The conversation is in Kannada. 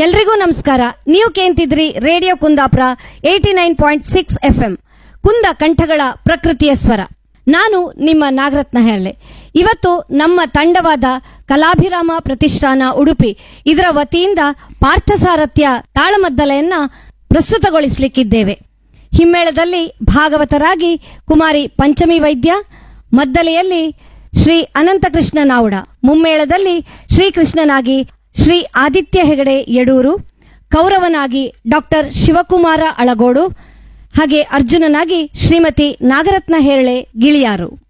ಎಲ್ರಿಗೂ ನಮಸ್ಕಾರ ನೀವು ಕೇಂತಿದ್ರಿ radio Kundapura eighty nine point six F M ಕುಂದ ಕಂಠಗಳ ಪ್ರಕೃತಿಯ ಸ್ವರ ನಾನು ನಿಮ್ಮ ನಾಗರತ್ನ ಹೆರ್ಳೆ ಇವತ್ತು ನಮ್ಮ ತಂಡವಾದ ಕಲಾಭಿರಾಮ ಪ್ರತಿಷ್ಠಾನ ಉಡುಪಿ ಇದರ ವತಿಯಿಂದ ಪಾರ್ಥಸಾರಥ್ಯ ತಾಳಮದ್ದಲೆಯನ್ನ ಪ್ರಸ್ತುತಗೊಳಿಸಲಿಕ್ಕಿದ್ದೇವೆ ಹಿಮ್ಮೇಳದಲ್ಲಿ ಭಾಗವತರಾಗಿ ಕುಮಾರಿ ಪಂಚಮಿ ವೈದ್ಯ ಮದ್ದಲೆಯಲ್ಲಿ ಶ್ರೀ ಅನಂತಕೃಷ್ಣ ನಾವುಡ ಮುಮ್ಮೇಳದಲ್ಲಿ ಶ್ರೀಕೃಷ್ಣನಾಗಿ ಶ್ರೀ ಆದಿತ್ಯ ಹೆಗಡೆ ಯಡೂರು ಕೌರವನಾಗಿ ಡಾಕ್ಟರ್ ಶಿವಕುಮಾರ ಅಳಗೋಡು ಹಾಗೆ ಅರ್ಜುನನಾಗಿ ಶ್ರೀಮತಿ ನಾಗರತ್ನ ಹೇರಳೆ ಗಿಳಿಯಾರು